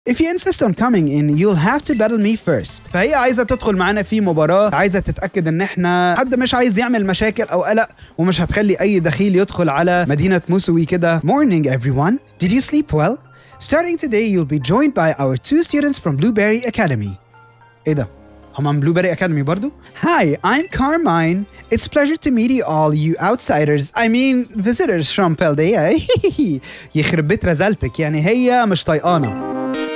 If you insist on coming in, you'll have to battle me first. فهي عايزة تدخل معانا في مباراة، عايزة تتأكد إن إحنا حد مش عايز يعمل مشاكل أو قلق ومش هتخلي أي دخيل يدخل على مدينة موسوي كده. Morning everyone. Did you sleep well? Starting today, you'll be joined by our two students from Blueberry Academy. إيه ده؟ هم من Blueberry Academy برضو؟ Hi, I'm Carmine. It's a pleasure to meet you all, you outsiders. I mean, visitors from Paldea. يخرب بيت رزالتك يعني هي مش طيقانة.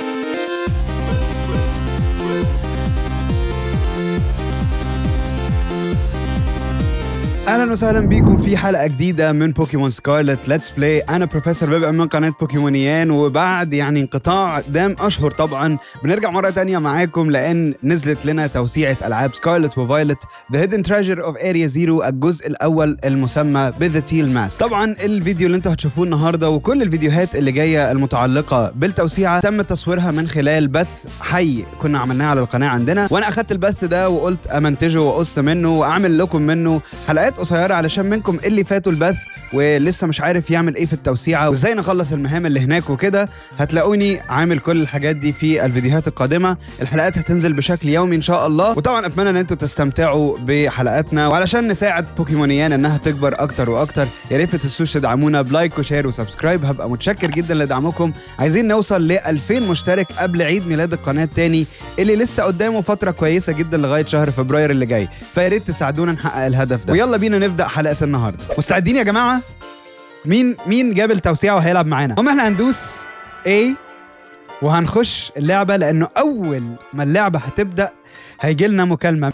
اهلا وسهلا بيكم في حلقه جديده من بوكيمون سكارلت ليتس بلاي انا بروفيسور بيبقى من قناه بوكيمونيان وبعد يعني انقطاع دام اشهر طبعا بنرجع مره تانية معاكم لان نزلت لنا توسيعه العاب سكارلت وفايلت ذا هيدن تريجر اوف اريا زيرو الجزء الاول المسمى بذا تيل ماسك طبعا الفيديو اللي انتم هتشوفوه النهارده وكل الفيديوهات اللي جايه المتعلقه بالتوسيعه تم تصويرها من خلال بث حي كنا عملناه على القناه عندنا وانا اخدت البث ده وقلت امنتجه واقص منه واعمل لكم منه حلقات قصيره علشان منكم اللي فاتوا البث ولسه مش عارف يعمل ايه في التوسيعه وازاي نخلص المهام اللي هناك وكده هتلاقوني عامل كل الحاجات دي في الفيديوهات القادمه الحلقات هتنزل بشكل يومي ان شاء الله وطبعا اتمنى ان انتم تستمتعوا بحلقاتنا وعلشان نساعد بوكيمونيان انها تكبر اكتر واكتر يا ريت ما تنسوش تدعمونا بلايك وشير وسبسكرايب هبقى متشكر جدا لدعمكم عايزين نوصل ل 2000 مشترك قبل عيد ميلاد القناه التاني اللي لسه قدامه فتره كويسه جدا لغايه شهر فبراير اللي جاي فيا ريت تساعدونا نحقق الهدف ده ويلا بينا نبدا حلقه النهارده مستعدين يا جماعه مين مين جاب التوسيعه وهيلعب معانا هم احنا هندوس A وهنخش اللعبه لانه اول ما اللعبه هتبدا هيجي لنا مكالمه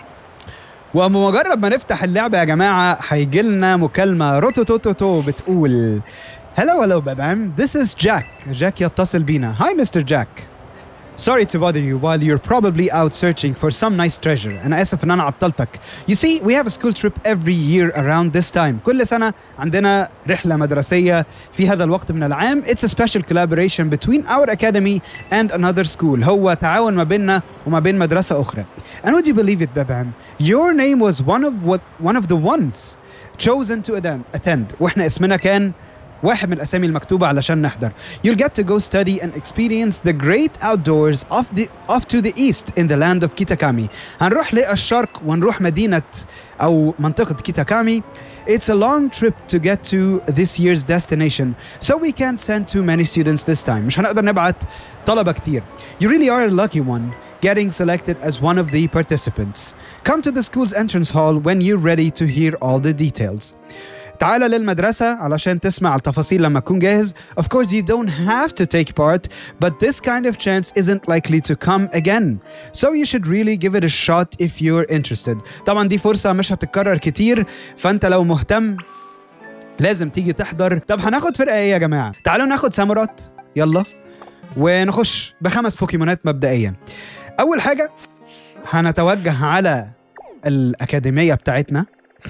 ومجرد ما نفتح اللعبه يا جماعه هيجي لنا مكالمه روتوتوتوتو بتقول Hello, hello, Babam. This is Jack. Jack يتصل بينا. Hi, Mr. Jack. Sorry to bother you while you're probably out searching for some nice treasure. أنا آسف إن أنا عطلتك. You see, we have a school trip every year around this time. كل سنة عندنا رحلة مدرسية في هذا الوقت من العام. It's a special collaboration between our academy and another school. هو تعاون ما بيننا وما بين مدرسة أخرى. And would you believe it, Babam? Your name was one of what one of the ones chosen to attend. attend. وإحنا اسمنا كان واحد من الاسامي المكتوبه علشان نحضر you'll get to go study and experience the great outdoors of the off to the east in the land of Kitakami هنروح للشرق ونروح مدينه او منطقه كيتاكامي It's a long trip to get to this year's destination so we can't send too many students this time مش هنقدر نبعت طلبه كتير You really are a lucky one getting selected as one of the participants. Come to the school's entrance hall when you're ready to hear all the details. تعال للمدرسة علشان تسمع التفاصيل لما تكون جاهز. Of course you don't have to take part, but this kind of chance isn't likely to come again. So you should really give it a shot if you're interested. طبعا دي فرصة مش هتتكرر كتير فأنت لو مهتم لازم تيجي تحضر. طب هناخد فرقة ايه يا جماعة؟ تعالوا ناخد سامورات يلا ونخش بخمس بوكيمونات مبدئيا. أول حاجة هنتوجه على الأكاديمية بتاعتنا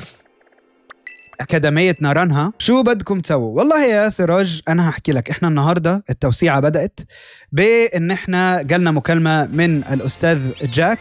أكاديمية نارانها شو بدكم تسووا والله يا سراج أنا هحكي لك إحنا النهاردة التوسيعة بدأت بإن إحنا جالنا مكالمة من الأستاذ جاك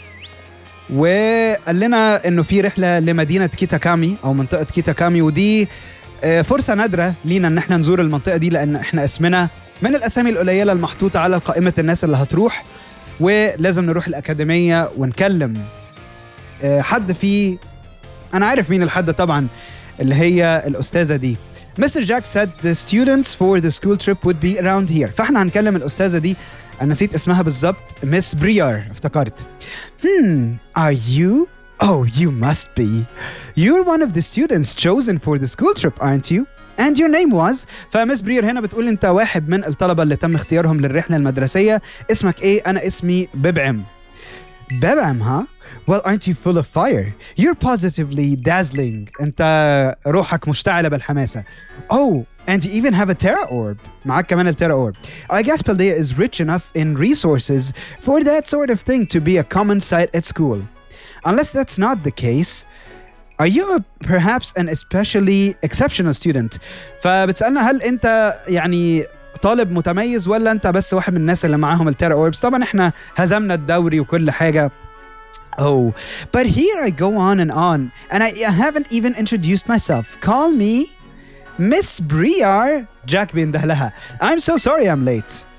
وقال لنا إنه في رحلة لمدينة كيتاكامي أو منطقة كيتاكامي ودي آه، فرصة نادرة لينا إن إحنا نزور المنطقة دي لأن إحنا اسمنا من الأسامي القليلة المحطوطة على قائمة الناس اللي هتروح ولازم نروح الأكاديمية ونكلم آه، حد في أنا عارف مين الحد طبعا اللي هي الأستاذة دي Mr. Jack said the students for the school trip would be around here فاحنا هنكلم الأستاذة دي أنا نسيت اسمها بالظبط مس بريار افتكرت Hmm, are you? Oh, you must be. You're one of the students chosen for the school trip, aren't you? And your name was فمس برير هنا بتقول انت واحد من الطلبه اللي تم اختيارهم للرحله المدرسيه اسمك ايه انا اسمي ببعم ببعم ها Well aren't you full of fire You're positively dazzling انت روحك مشتعله بالحماسه Oh and you even have a Terra Orb معاك كمان التيرا Orb I guess Paldea is rich enough in resources for that sort of thing to be a common sight at school Unless that's not the case Are you a, perhaps an especially exceptional student? فبتسألنا هل أنت يعني طالب متميز ولا أنت بس واحد من الناس اللي معاهم التيرا أوربس؟ طبعا احنا هزمنا الدوري وكل حاجة. Oh, but here I go on and on, and I, I haven't even introduced myself. Call me Miss Briar. جاك بينده لها. I'm so sorry I'm late.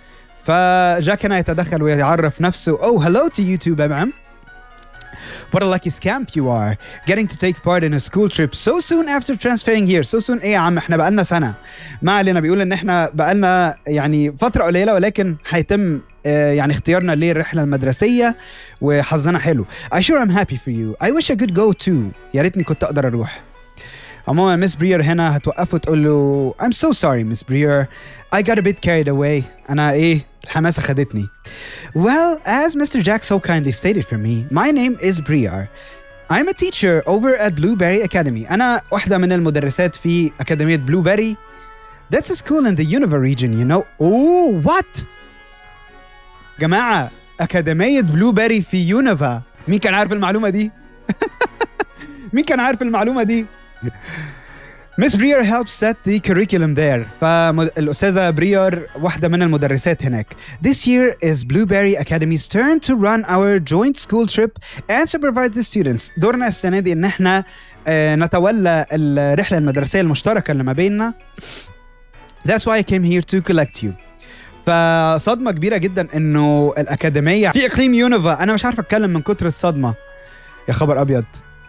فجاك هنا يتدخل ويعرف نفسه oh hello to you too بابعم What a lucky scamp you are getting to take part in a school trip so soon after transferring here. So soon ايه يا عم احنا بقالنا سنة. ما علينا بيقول ان احنا بقالنا يعني فترة قليلة ولكن هيتم آه، يعني اختيارنا للرحلة المدرسية وحظنا حلو. I sure am happy for you. I wish I could go too. يا ريتني كنت اقدر اروح. عموما مس برير هنا هتوقفه وتقول له I'm so sorry Miss Breer I got a bit carried away أنا إيه الحماسة خدتني Well as Mr. Jack so kindly stated for me my name is Briar I'm a teacher over at Blueberry Academy أنا واحدة من المدرسات في أكاديمية Blueberry That's a school in the Univer region you know Oh what جماعة أكاديمية بلوبري في يونيفا مين كان عارف المعلومة دي؟ مين كان عارف المعلومة دي؟ Miss Breer helps set the curriculum there فالأستاذة برير واحدة من المدرسات هناك This year is Blueberry Academy's turn to run our joint school trip and supervise the students دورنا السنة دي إن احنا آه، نتولى الرحلة المدرسية المشتركة اللي ما بيننا That's why I came here to collect you فصدمة كبيرة جدا انه الأكاديمية في إقليم يونيفا أنا مش عارف أتكلم من كتر الصدمة يا خبر أبيض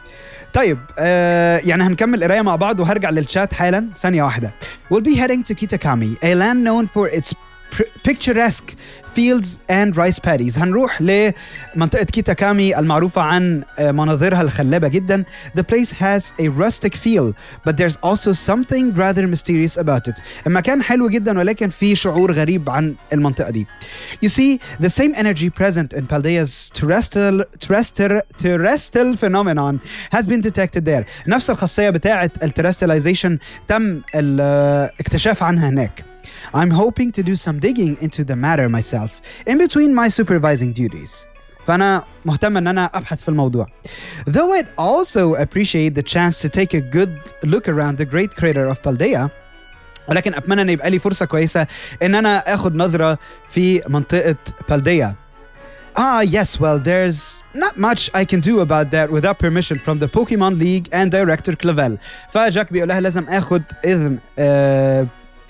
طيب آه يعني هنكمل قرايه مع بعض وهرجع للشات حالا ثانيه واحده We'll be heading to Kitakami, a land known for its pr- picturesque fields and rice paddies. هنروح لمنطقة كيتاكامي المعروفة عن آه، مناظرها الخلابة جدا. The place has a rustic feel, but there's also something rather mysterious about it. المكان حلو جدا ولكن في شعور غريب عن المنطقة دي. You see, the same energy present in Paldea's terrestrial, terrestrial, terrestrial phenomenon has been detected there. نفس الخاصية بتاعة الترستلايزيشن تم الاكتشاف عنها هناك. I'm hoping to do some digging into the matter myself in between my supervising duties. فأنا مهتم إن أنا أبحث في الموضوع. Though I'd also appreciate the chance to take a good look around the great crater of Paldea, ولكن اتمنى ان يبقى لي فرصه كويسه ان انا اخد نظره في منطقه بالديا Ah, yes, well, there's not much I can do about that without permission from the Pokemon League and Director Clavel. فجاك بيقول لها لازم اخد اذن آه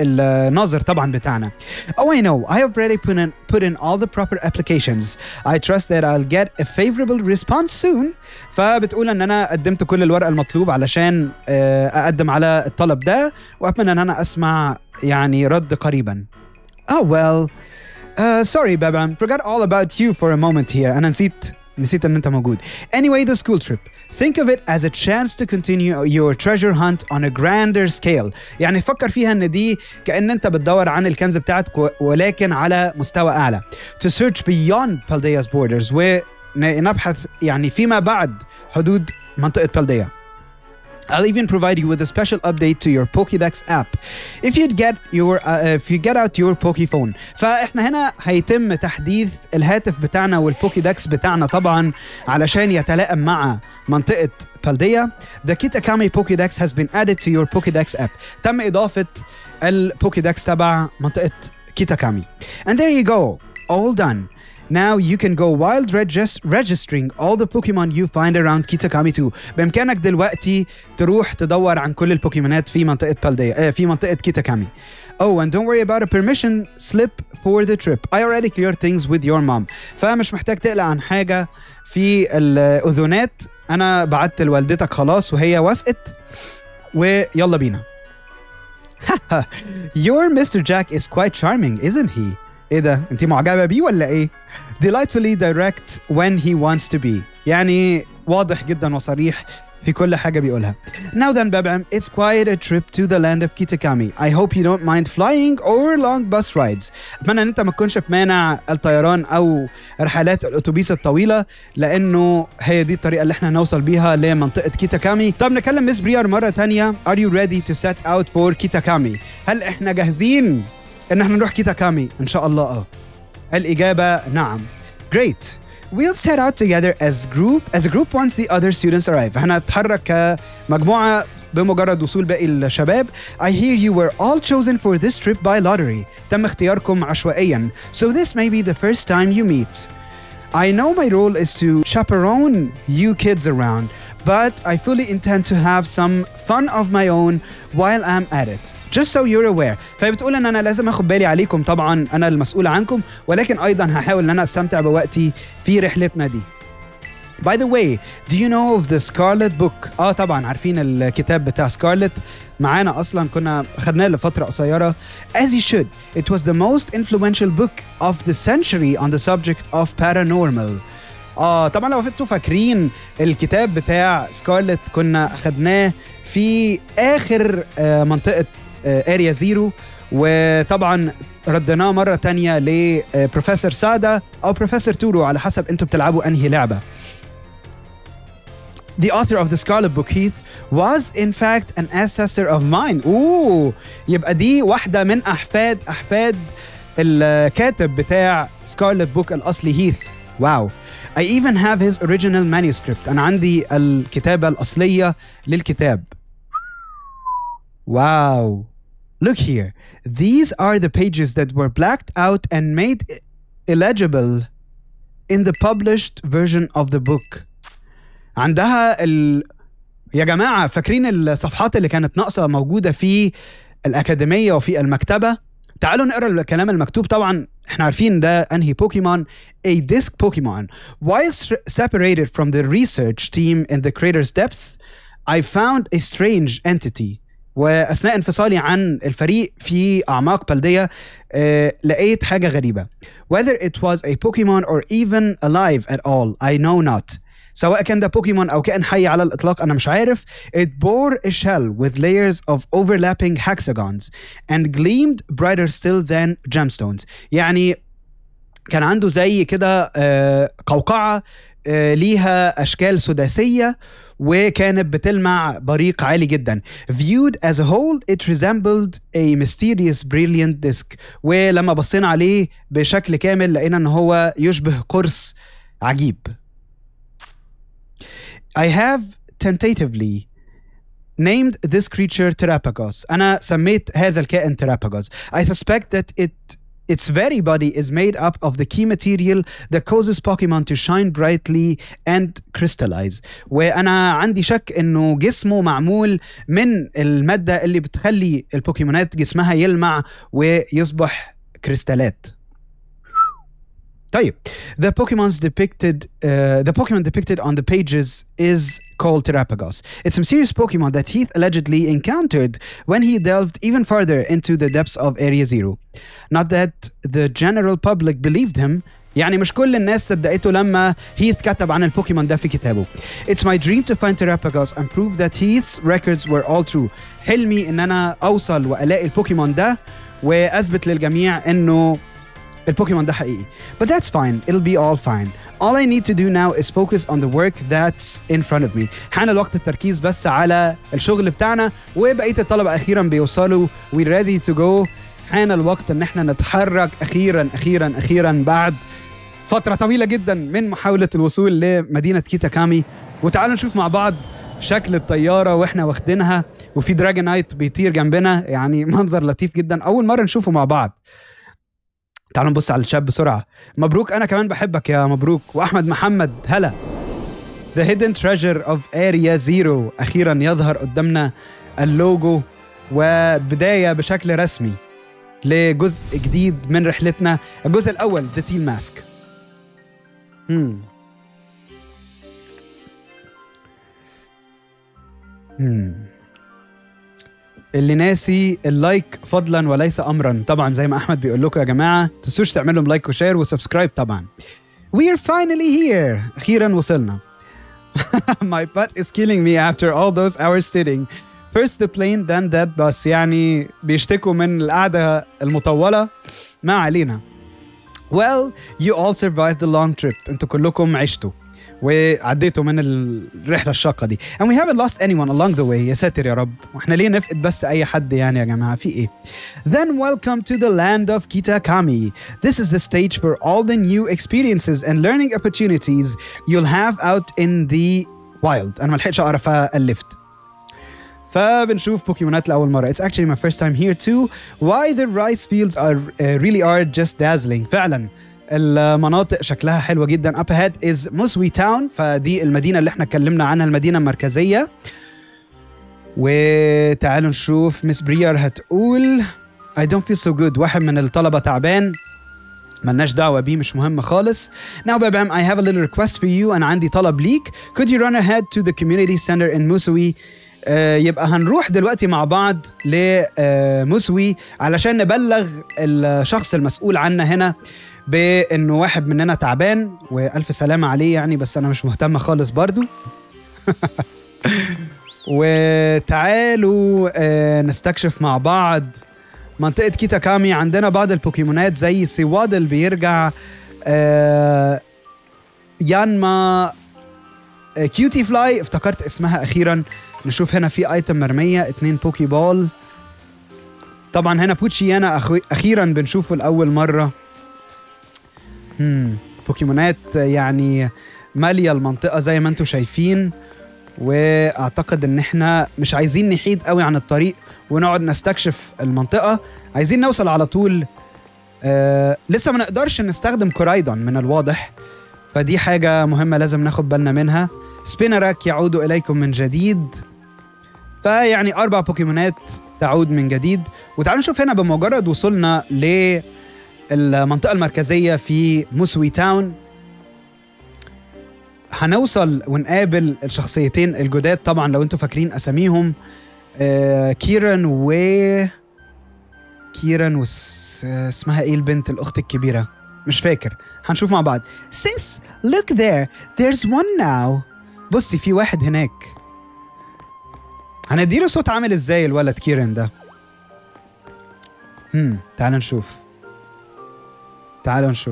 الناظر طبعا بتاعنا. Oh, I know. I have already put in, put in all the proper applications. I trust that I'll get a favorable response soon. فبتقول ان انا قدمت كل الورق المطلوب علشان آه، اقدم على الطلب ده واتمنى ان انا اسمع يعني رد قريبا. Oh well. Uh, sorry, Babam. Forgot all about you for a moment here. أنا نسيت نسيت إن أنت موجود. Anyway, the school trip. Think of it as a chance to continue your treasure hunt on a grander scale. يعني فكر فيها إن دي كأن أنت بتدور عن الكنز بتاعك و- ولكن على مستوى أعلى. To search beyond Paldea's borders ونبحث يعني فيما بعد حدود منطقة بالديا. I'll even provide you with a special update to your Pokédex app if you'd get your uh, if you get out your Poképhone فاحنا هنا هيتم تحديث الهاتف بتاعنا والبوكيدكس بتاعنا طبعا علشان يتلائم مع منطقة بالديا The Kitakami Pokédex has been added to your Pokédex app تم إضافة البوكيدكس تبع منطقة كيتاكامي And there you go all done Now you can go wild regis- registering all the Pokemon you find around Kitakami 2 بإمكانك دلوقتي تروح تدور عن كل البوكيمونات في منطقة بالديا آه في منطقة كيتاكامي Oh and don't worry about a permission slip for the trip I already cleared things with your mom فمش محتاج تقلق عن حاجة في الأذونات أنا بعت لوالدتك خلاص وهي وافقت ويلا بينا Your Mr. Jack is quite charming isn't he ايه ده انت معجبه بيه ولا ايه delightfully direct when he wants to be يعني واضح جدا وصريح في كل حاجة بيقولها. Now then, Babam, it's quite a trip to the land of Kitakami. I hope you don't mind flying or long bus rides. أتمنى إن أنت ما تكونش بمانع الطيران أو رحلات الأتوبيس الطويلة لأنه هي دي الطريقة اللي احنا نوصل بيها لمنطقة كيتاكامي. طب نكلم مس بريار مرة تانية. Are you ready to set out for Kitakami? هل احنا جاهزين إن احنا نروح كيتاكامي؟ إن شاء الله أه. الإجابة نعم. Great. We'll set out together as group as a group once the other students arrive. هنتحرك كمجموعة بمجرد وصول باقي الشباب. I hear you were all chosen for this trip by lottery. تم اختياركم عشوائيا. So this may be the first time you meet. I know my role is to chaperone you kids around, but I fully intend to have some fun of my own while I'm at it. Just so you're aware. فهي بتقول ان انا لازم اخد بالي عليكم طبعا انا المسؤول عنكم ولكن ايضا هحاول ان انا استمتع بوقتي في رحلتنا دي. By the way, do you know of the Scarlet book? اه طبعا عارفين الكتاب بتاع سكارلت معانا اصلا كنا خدناه لفتره قصيره. As you should, it was the most influential book of the century on the subject of paranormal. اه طبعا لو انتوا فاكرين الكتاب بتاع سكارلت كنا خدناه في اخر آه منطقه اريا زيرو وطبعا ردناه مره تانية لبروفيسور سادا او بروفيسور تورو على حسب انتوا بتلعبوا انهي لعبه The author of the Scarlet Book, Heath, was in fact an ancestor of mine. اوه يبقى دي واحدة من أحفاد أحفاد الكاتب بتاع Scarlet Book الأصلي هيث. واو. I even have his original manuscript. أنا عندي الكتابة الأصلية للكتاب. Wow. Look here. These are the pages that were blacked out and made illegible in the published version of the book. عندها ال... يا جماعة فاكرين الصفحات اللي كانت ناقصة موجودة في الأكاديمية وفي المكتبة تعالوا نقرا الكلام المكتوب طبعا احنا عارفين ده انهي بوكيمون a disc Pokemon whilst separated from the research team in the crater's depths I found a strange entity واثناء انفصالي عن الفريق في اعماق بلديه آه لقيت حاجه غريبه whether it was a Pokemon or even alive at all I know not سواء كان ده بوكيمون او كائن حي على الاطلاق انا مش عارف it bore a shell with layers of overlapping hexagons and gleamed brighter still than gemstones يعني كان عنده زي كده آه قوقعه آه ليها اشكال سداسيه وكانت بتلمع بريق عالي جدا viewed as a whole it resembled a mysterious brilliant disk ولما بصينا عليه بشكل كامل لقينا ان هو يشبه قرص عجيب I have tentatively named this creature Terapagos. أنا سميت هذا الكائن Terapagos. I suspect that it its very body is made up of the key material that causes Pokemon to shine brightly and crystallize. وأنا عندي شك إنه جسمه معمول من المادة اللي بتخلي البوكيمونات جسمها يلمع ويصبح كريستالات. طيب the Pokemons depicted uh, the Pokemon depicted on the pages is called Terapagos. It's a mysterious Pokemon that Heath allegedly encountered when he delved even farther into the depths of Area Zero. Not that the general public believed him يعني مش كل الناس صدقته لما هيث كتب عن البوكيمون ده في كتابه. It's my dream to find Terapagos and prove that Heath's records were all true. حلمي ان انا اوصل والاقي البوكيمون ده واثبت للجميع انه البوكيمون ده حقيقي but that's fine it'll be all fine all I need to do now is focus on the work that's in front of me حان الوقت التركيز بس على الشغل بتاعنا وبقية الطلبة أخيرا بيوصلوا we ready to go حان الوقت ان احنا نتحرك أخيرا أخيرا أخيرا بعد فترة طويلة جدا من محاولة الوصول لمدينة كيتاكامي وتعالوا نشوف مع بعض شكل الطيارة واحنا واخدينها وفي دراجونايت بيطير جنبنا يعني منظر لطيف جدا أول مرة نشوفه مع بعض تعالوا نبص على الشاب بسرعة مبروك أنا كمان بحبك يا مبروك وأحمد محمد هلا The Hidden Treasure of Area Zero أخيرا يظهر قدامنا اللوجو وبداية بشكل رسمي لجزء جديد من رحلتنا الجزء الأول The Teal Mask hmm. Hmm. اللي ناسي اللايك فضلا وليس امرا طبعا زي ما احمد بيقول لكم يا جماعه تنسوش تعملوا لايك وشير وسبسكرايب طبعا We are finally here اخيرا وصلنا My butt is killing me after all those hours sitting First the plane then that bus يعني بيشتكوا من القعدة المطولة ما علينا Well you all survived the long trip انتوا كلكم عشتوا وعديتوا من الرحله الشاقه دي and we haven't lost anyone along the way يا ساتر يا رب واحنا ليه نفقد بس اي حد يعني يا جماعه في ايه then welcome to the land of Kitakami this is the stage for all the new experiences and learning opportunities you'll have out in the wild انا ما لحقتش اقرا فالفت فبنشوف بوكيمونات لاول مره it's actually my first time here too why the rice fields are uh, really are just dazzling فعلا المناطق شكلها حلوه جدا اب هاد از موسوي تاون فدي المدينه اللي احنا اتكلمنا عنها المدينه المركزيه وتعالوا نشوف مس بريار هتقول I don't feel so good واحد من الطلبة تعبان ملناش دعوة بيه مش مهم خالص Now بابام I have a little request for you أنا عندي طلب ليك Could you run ahead to the community center in موسوي آه يبقى هنروح دلوقتي مع بعض لموسوي علشان نبلغ الشخص المسؤول عنا هنا بانه واحد مننا تعبان والف سلامه عليه يعني بس انا مش مهتمه خالص برضو وتعالوا آه نستكشف مع بعض منطقة كيتاكامي عندنا بعض البوكيمونات زي سيوادل بيرجع آه يانما آه كيوتي فلاي افتكرت اسمها اخيرا نشوف هنا في ايتم مرمية اتنين بوكي بول طبعا هنا بوتشيانا أخو... اخيرا بنشوفه لاول مرة هم بوكيمونات يعني مالية المنطقة زي ما انتم شايفين واعتقد ان احنا مش عايزين نحيد قوي عن الطريق ونقعد نستكشف المنطقة عايزين نوصل على طول آه لسه ما نقدرش نستخدم كورايدون من الواضح فدي حاجة مهمة لازم ناخد بالنا منها سبينراك يعود إليكم من جديد فيعني أربع بوكيمونات تعود من جديد وتعالوا نشوف هنا بمجرد وصولنا للمنطقة المركزية في موسوي تاون هنوصل ونقابل الشخصيتين الجداد طبعا لو انتوا فاكرين اساميهم آه كيران و كيران و اسمها ايه البنت الاخت الكبيره مش فاكر هنشوف مع بعض سيس look there there's one now بصي في واحد هناك هنديله صوت عامل ازاي الولد كيران ده هم تعال نشوف تعال نشوف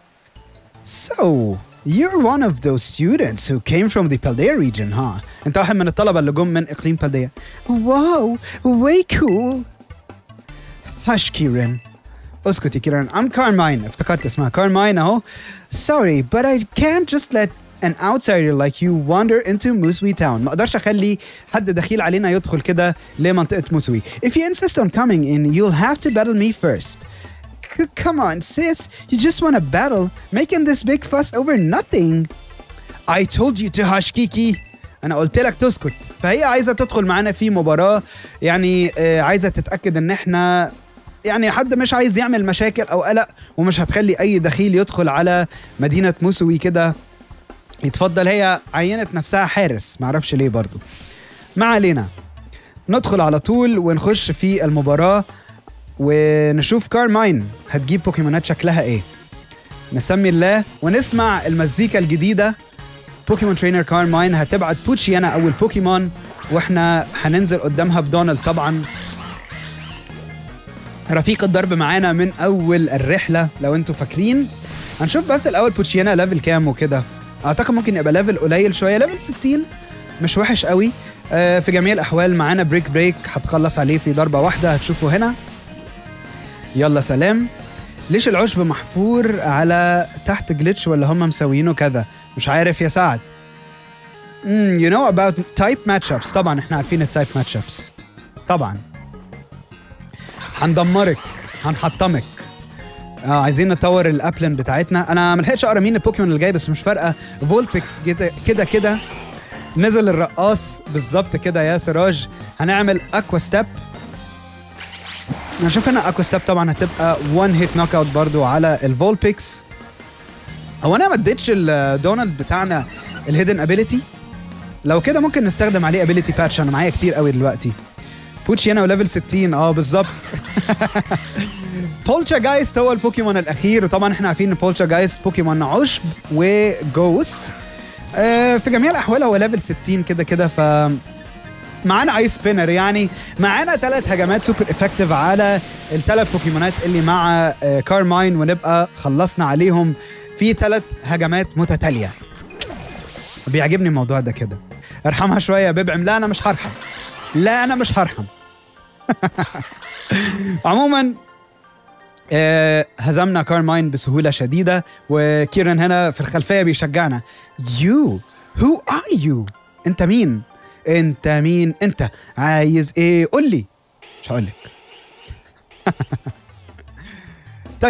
so You're one of those students who came from the Paldea region, huh? انت واحد من الطلبة اللي جم من اقليم بلدية. Wow, way cool. Hush, Kieran. اسكتي كيران. I'm Carmine. افتكرت اسمها Carmine اهو. Sorry, but I can't just let an outsider like you wander into Musui town. ما اقدرش اخلي حد دخيل علينا يدخل كده لمنطقة موسوي. If you insist on coming in, you'll have to battle me first. Come on, sis. You just want to battle, making this big fuss over nothing. I told you to hush, Kiki. أنا قلت لك تسكت. فهي عايزة تدخل معانا في مباراة يعني آه عايزة تتأكد إن إحنا يعني حد مش عايز يعمل مشاكل أو قلق ومش هتخلي أي دخيل يدخل على مدينة موسوي كده يتفضل هي عينت نفسها حارس معرفش ليه برضو. ما علينا. ندخل على طول ونخش في المباراة ونشوف كارماين هتجيب بوكيمونات شكلها ايه نسمي الله ونسمع المزيكا الجديده بوكيمون ترينر كارماين هتبعت بوتشيانا اول بوكيمون واحنا هننزل قدامها بدونالد طبعا رفيق الضرب معانا من اول الرحله لو انتوا فاكرين هنشوف بس الاول بوتشيانا ليفل كام وكده اعتقد ممكن يبقى ليفل قليل شويه ليفل 60 مش وحش قوي آه في جميع الاحوال معانا بريك بريك هتخلص عليه في ضربه واحده هتشوفه هنا يلا سلام ليش العشب محفور على تحت جلitch ولا هم مسويينه كذا مش عارف يا سعد امم you know about type matchups طبعا احنا عارفين التايب matchups طبعا هندمرك هنحطمك اه عايزين نطور الابلن بتاعتنا انا ما لحقتش اقرا مين البوكيمون اللي جاي بس مش فارقه فولبيكس كده كده كده نزل الرقاص بالظبط كده يا سراج هنعمل اكوا ستيب هنشوف هنا اكوا ستيب طبعا هتبقى 1 هيت نوك اوت برضو على الفولبيكس هو انا ما اديتش الدونالد بتاعنا الهيدن ابيليتي لو كده ممكن نستخدم عليه ابيليتي باتش انا معايا كتير قوي دلوقتي بوتشي انا وليفل 60 اه بالظبط بولشا جايست هو البوكيمون الاخير وطبعا احنا عارفين ان بولشا جايست بوكيمون عشب وجوست آه في جميع الاحوال هو ليفل 60 كده كده ف معانا اي سبينر يعني معانا ثلاث هجمات سوبر افكتيف على الثلاث بوكيمونات اللي مع آه كارماين ونبقى خلصنا عليهم في ثلاث هجمات متتاليه بيعجبني الموضوع ده كده ارحمها شويه يا ببعم لا انا مش هرحم لا انا مش هرحم عموما آه هزمنا كارماين بسهوله شديده وكيرن هنا في الخلفيه بيشجعنا يو هو ار يو انت مين انت مين انت عايز ايه قول لي مش هقول لك طيب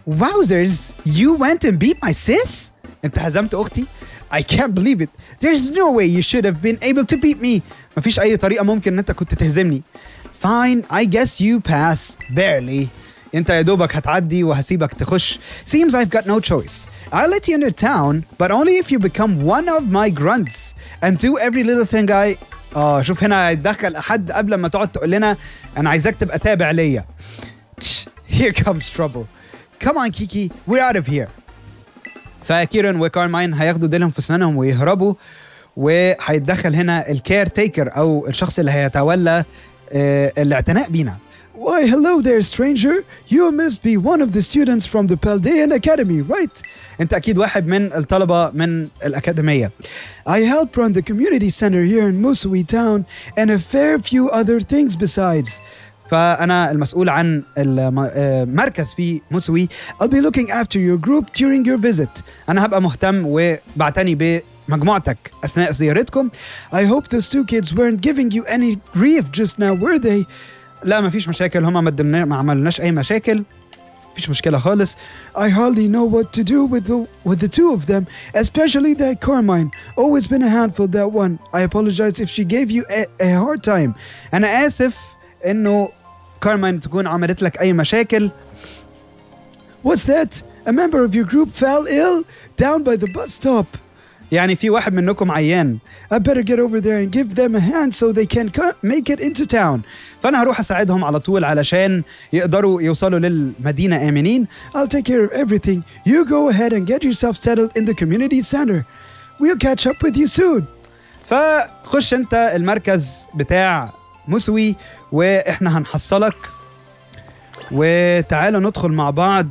Wowzers, you went and beat my sis? انت هزمت اختي؟ I can't believe it. There's no way you should have been able to beat me. مفيش اي طريقة ممكن ان انت كنت تهزمني. Fine, I guess you pass. Barely. انت يا دوبك هتعدي وهسيبك تخش. Seems I've got no choice. I'll let you into town, but only if you become one of my grunts and do every little thing I اه شوف هنا هيتدخل حد قبل ما تقعد تقول لنا انا عايزاك تبقى تابع ليا. Tch, Here comes trouble. Come on Kiki, we're out of here. فكيرن وكارماين هياخدوا ديلهم في اسنانهم ويهربوا وهيتدخل هنا الكير تيكر او الشخص اللي هيتولى آه، الاعتناء بينا. Why, hello there, stranger. You must be one of the students from the Paldean Academy, right? انت اكيد واحد من الطلبه من الاكاديميه. I help run the community center here in Musui town and a fair few other things besides. فانا المسؤول عن المركز في موسوي I'll be looking after your group during your visit. انا هبقى مهتم وبعتني بمجموعتك اثناء زيارتكم I hope those two kids weren't giving you any grief just now, were they? لا مفيش مشاكل هما ما ادلنا- ما عملناش اي مشاكل مفيش مشكله خالص I hardly know what to do with the with the two of them, especially that Carmine. Always been a handful, that one. I apologize if she gave you a, a hard time. انا اسف انه كارمان تكون عملت لك اي مشاكل What's that? A member of your group fell ill down by the bus stop. يعني في واحد منكم عيان I better get over there and give them a hand so they can co- make it into town. فانا هروح اساعدهم على طول علشان يقدروا يوصلوا للمدينه امنين I'll take care of everything. You go ahead and get yourself settled in the community center. We'll catch up with you soon. فخش انت المركز بتاع موسوي واحنا هنحصلك وتعالى ندخل مع بعض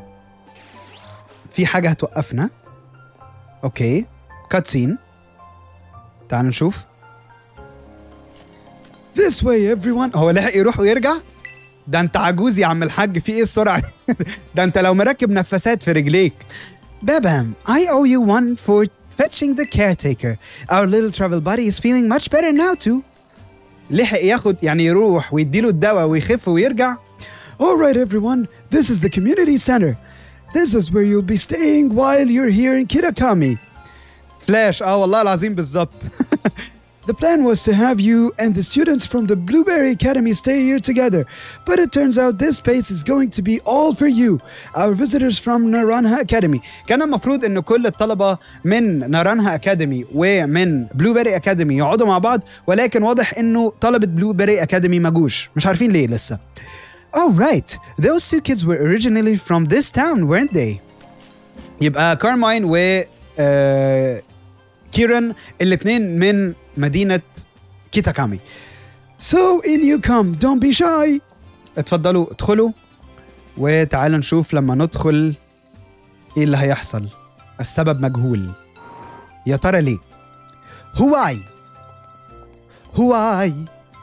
في حاجة هتوقفنا اوكي كاتسين تعالوا نشوف This way, everyone. هو لحق يروح ويرجع ده انت عجوز يا عم الحاج في ايه السرعة ده انت لو مركب نفسات في رجليك Babam, I owe you one for fetching the caretaker. Our little travel buddy is feeling much better now too. لحق ياخد يعني يروح ويديله الدواء ويخف ويرجع All right, everyone. This is the community center. This is where you'll be staying while you're here in Kitakami. فلاش اه والله العظيم بالظبط The plan was to have you and the students from the Blueberry Academy stay here together, but it turns out this space is going to be all for you, our visitors from Naranha Academy. كان المفروض ان كل الطلبه من نارانها اكاديمي ومن بلوبيري اكاديمي يقعدوا مع بعض ولكن واضح انه طلبه بلوبيري اكاديمي ما جوش مش عارفين ليه لسه Oh right, those two kids were originally from this town, weren't they? يبقى كارماين و آه، كيرن الاثنين من مدينة كيتاكامي So in you come, don't be shy. اتفضلوا ادخلوا وتعالوا نشوف لما ندخل ايه اللي هيحصل السبب مجهول يا ترى ليه هو اي هو اي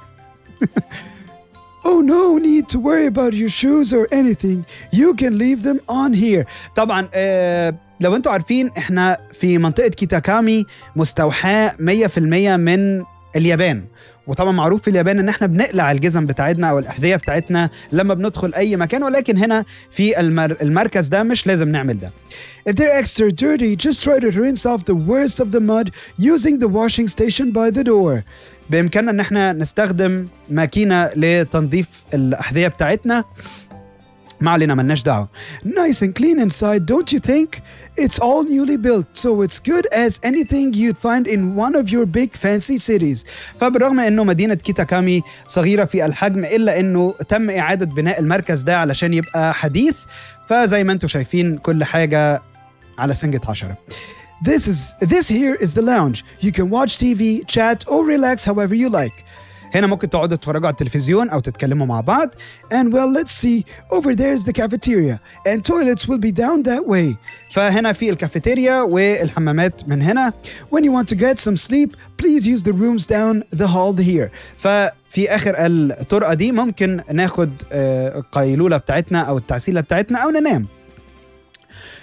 Oh, no need to worry about your shoes or anything. You can leave them on here. طبعا آه لو انتوا عارفين احنا في منطقة كيتاكامي مستوحاة 100% من اليابان وطبعا معروف في اليابان ان احنا بنقلع الجزم بتاعتنا او الاحذيه بتاعتنا لما بندخل اي مكان ولكن هنا في المر المركز ده مش لازم نعمل ده If they're extra dirty, just try to rinse off the worst of the mud using the washing station by the door. بامكاننا ان احنا نستخدم ماكينه لتنظيف الاحذيه بتاعتنا ما علينا ملناش دعوه Nice and clean inside, don't you think? It's all newly built, so it's good as anything you'd find in one of your big fancy cities. فبالرغم انه مدينه كيتاكامي صغيره في الحجم الا انه تم اعاده بناء المركز ده علشان يبقى حديث فزي ما انتم شايفين كل حاجه على سنجة عشرة This is this here is the lounge. You can watch TV, chat, or relax however you like. هنا ممكن تقعدوا تتفرجوا على التلفزيون او تتكلموا مع بعض And well, let's see. Over there is the cafeteria, and toilets will be down that way. فهنا في الكافيتيريا والحمامات من هنا When you want to get some sleep, please use the rooms down the hall here. ففي اخر الطرقه دي ممكن ناخد آه، القيلوله بتاعتنا او التعسيله بتاعتنا او ننام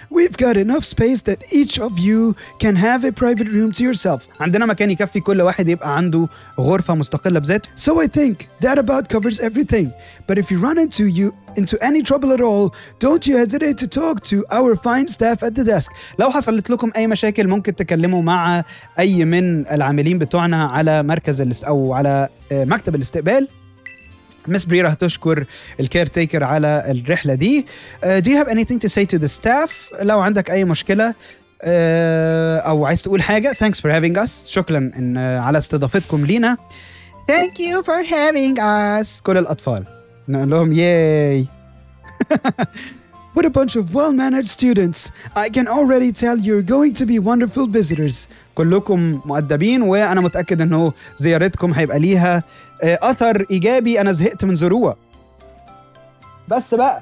We've got enough space that each of you can have a private room to yourself. عندنا مكان يكفي كل واحد يبقى عنده غرفة مستقلة بذاته So I think that about covers everything. But if you run into you into any trouble at all, don't you hesitate to talk to our fine staff at the desk. لو حصلت لكم اي مشاكل ممكن تكلموا مع اي من العاملين بتوعنا على مركز الاست او على آه، مكتب الاستقبال مس بريرا هتشكر الكير تيكر على الرحله دي uh, do you have anything to say to the staff لو عندك اي مشكله uh, او عايز تقول حاجه thanks for having us شكرا ان uh, على استضافتكم لينا thank you for having us كل الاطفال نقول لهم ياي What a bunch of well mannered students. I can already tell you're going to be wonderful visitors. كلكم مؤدبين وانا متاكد انه زيارتكم هيبقى ليها آه، اثر ايجابي انا زهقت من زروع بس بقى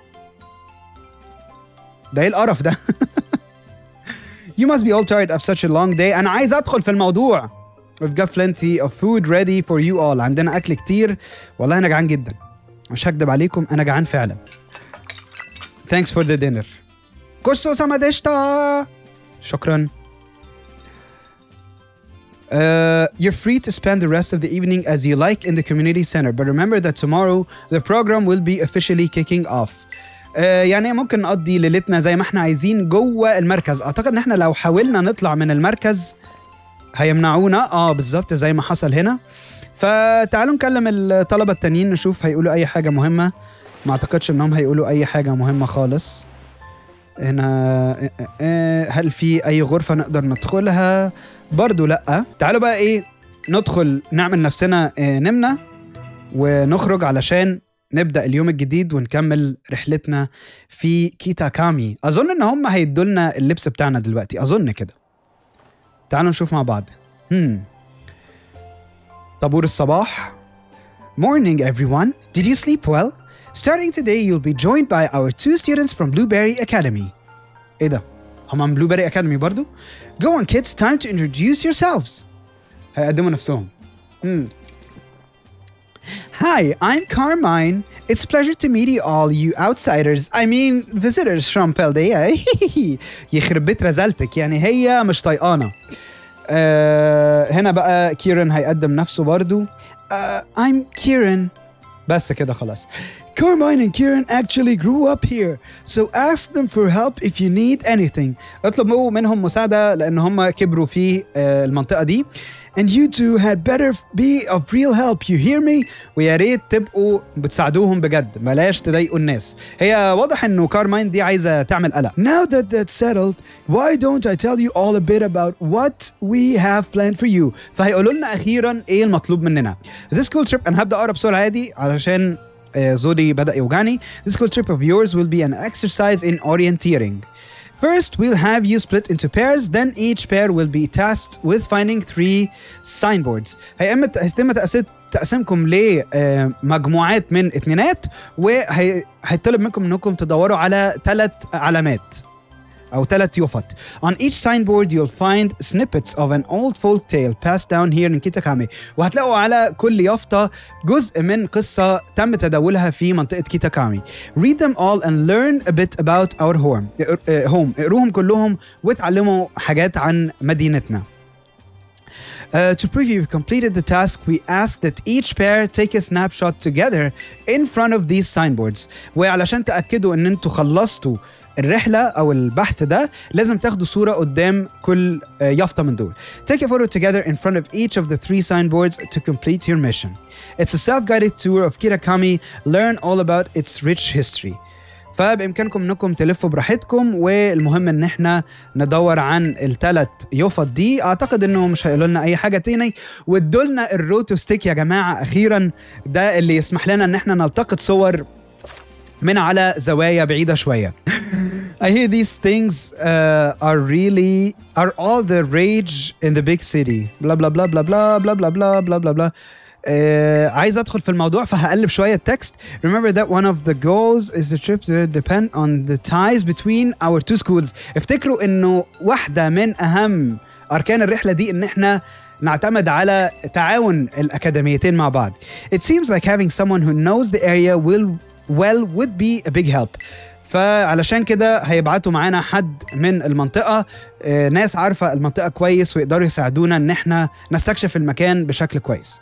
ده ايه القرف ده You must be all tired of such a long day انا عايز ادخل في الموضوع We've got plenty of food ready for you all عندنا اكل كتير والله انا جعان جدا مش هكدب عليكم انا جعان فعلا Thanks for the dinner كوشو ساماديشتا شكرا Uh, you're free to spend the rest of the evening as you like in the community center, but remember that tomorrow the program will be officially kicking off. Uh, يعني ممكن نقضي ليلتنا زي ما احنا عايزين جوه المركز، اعتقد ان احنا لو حاولنا نطلع من المركز هيمنعونا اه بالظبط زي ما حصل هنا. فتعالوا نكلم الطلبه التانيين نشوف هيقولوا اي حاجه مهمه. ما اعتقدش انهم هيقولوا اي حاجه مهمه خالص. هنا آه، آه، آه، هل في اي غرفه نقدر ندخلها؟ برضو لا تعالوا بقى ايه ندخل نعمل نفسنا آه، نمنا ونخرج علشان نبدا اليوم الجديد ونكمل رحلتنا في كيتاكامي اظن ان هم هيدوا لنا اللبس بتاعنا دلوقتي اظن كده تعالوا نشوف مع بعض hmm. طابور الصباح Morning everyone Did you sleep well? Starting today you'll be joined by our two students from Blueberry Academy ايه ده؟ هم من Blueberry Academy برضو؟ Go on kids time to introduce yourselves هيقدموا نفسهم Hmm. Hi, I'm Carmine. It's a pleasure to meet you all, you outsiders. I mean, visitors from Paldea. يخرب بيت رزالتك يعني هي مش طيقانة. آه هنا بقى كيرن هيقدم نفسه برضو. Uh, I'm Kieran. بس كده خلاص. Carmine and Kieran actually grew up here, so ask them for help if you need anything. اطلبوا منهم مساعدة لأن هم كبروا في آه المنطقة دي. And you two had better be of real help, you hear me? ويا ريت تبقوا بتساعدوهم بجد بلاش تضايقوا الناس هي واضح انه كارماين دي عايزه تعمل قلق Now that that's settled, why don't I tell you all a bit about what we have planned for you? فهيقولوا لنا اخيرا ايه المطلوب مننا This school trip انا هبدا اقرا بسرعه عادي علشان آه، زوري بدا يوجعني This school trip of yours will be an exercise in orienteering First, we'll have you split into pairs, then each pair will be tasked with finding three signboards. هيتم هيتم تقسيم تقسيمكم لمجموعات من اتنينات وهيطلب منكم انكم تدوروا على ثلاث علامات او ثلاث يفط. On each signboard you'll find snippets of an old folk tale passed down here in Kitakami وهتلاقوا على كل يافطة جزء من قصة تم تداولها في منطقة كيتاكامي. Read them all and learn a bit about our home. اه، home. اقروهم كلهم واتعلموا حاجات عن مدينتنا. Uh, to prove you've completed the task, we ask that each pair take a snapshot together in front of these signboards. وعلشان تأكدوا ان انتوا خلصتوا الرحلة أو البحث ده لازم تاخدوا صورة قدام كل آه، يافطة من دول. Take a photo together in front of each of the three signboards to complete your mission. It's a self-guided tour of Kirakami. Learn all about its rich history. فبامكانكم انكم تلفوا براحتكم والمهم ان احنا ندور عن الثلاث يفط دي اعتقد انه مش هيقولوا لنا اي حاجه تاني وادوا لنا الروتو ستيك يا جماعه اخيرا ده اللي يسمح لنا ان احنا نلتقط صور من على زوايا بعيده شويه I hear these things uh, are really are all the rage in the big city. blah blah blah blah blah blah blah blah blah blah blah. آه عايز ادخل في الموضوع فهقلب شويه التكست. Remember that one of the goals is the trip to depend on the ties between our two schools. افتكروا انه واحده من اهم اركان الرحله دي ان احنا نعتمد على تعاون الاكاديميتين مع بعض. It seems like having someone who knows the area will well would be a big help. فعلشان كده هيبعتوا معانا حد من المنطقه آه، ناس عارفه المنطقه كويس ويقدروا يساعدونا ان احنا نستكشف المكان بشكل كويس